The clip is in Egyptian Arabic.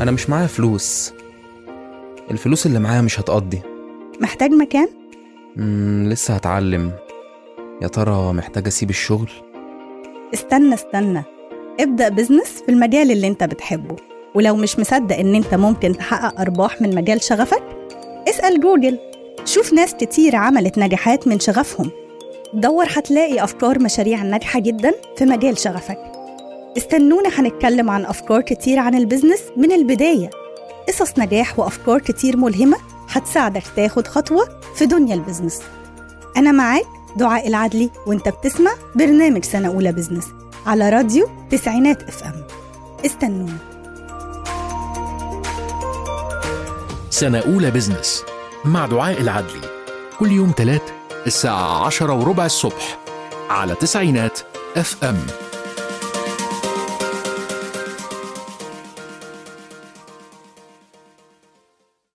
أنا مش معايا فلوس الفلوس اللي معايا مش هتقضي محتاج مكان؟ مم لسه هتعلم يا ترى محتاج أسيب الشغل استنى استنى ابدأ بزنس في المجال اللي انت بتحبه ولو مش مصدق ان انت ممكن تحقق أرباح من مجال شغفك اسأل جوجل شوف ناس كتير عملت نجاحات من شغفهم دور هتلاقي أفكار مشاريع ناجحة جدا في مجال شغفك استنونا هنتكلم عن أفكار كتير عن البزنس من البداية قصص نجاح وأفكار كتير ملهمة هتساعدك تاخد خطوة في دنيا البزنس أنا معاك دعاء العدلي وانت بتسمع برنامج سنة أولى بزنس على راديو تسعينات اف ام استنونا سنة أولى بزنس مع دعاء العدلي كل يوم تلات الساعة عشرة وربع الصبح على تسعينات اف ام